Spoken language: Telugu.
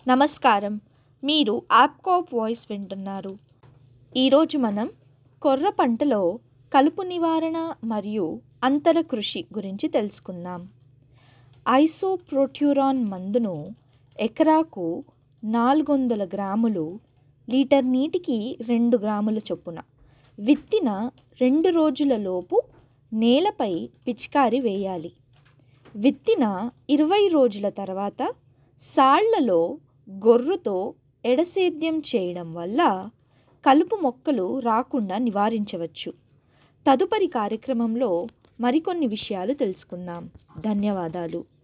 నమస్కారం మీరు యాప్కోప్ వాయిస్ వింటున్నారు ఈరోజు మనం కొర్ర పంటలో కలుపు నివారణ మరియు అంతర కృషి గురించి తెలుసుకుందాం ఐసోప్రోట్యూరాన్ మందును ఎకరాకు నాలుగు వందల గ్రాములు లీటర్ నీటికి రెండు గ్రాముల చొప్పున విత్తిన రెండు రోజుల లోపు నేలపై పిచికారి వేయాలి విత్తిన ఇరవై రోజుల తర్వాత సాళ్లలో గొర్రుతో ఎడసేద్యం చేయడం వల్ల కలుపు మొక్కలు రాకుండా నివారించవచ్చు తదుపరి కార్యక్రమంలో మరికొన్ని విషయాలు తెలుసుకుందాం ధన్యవాదాలు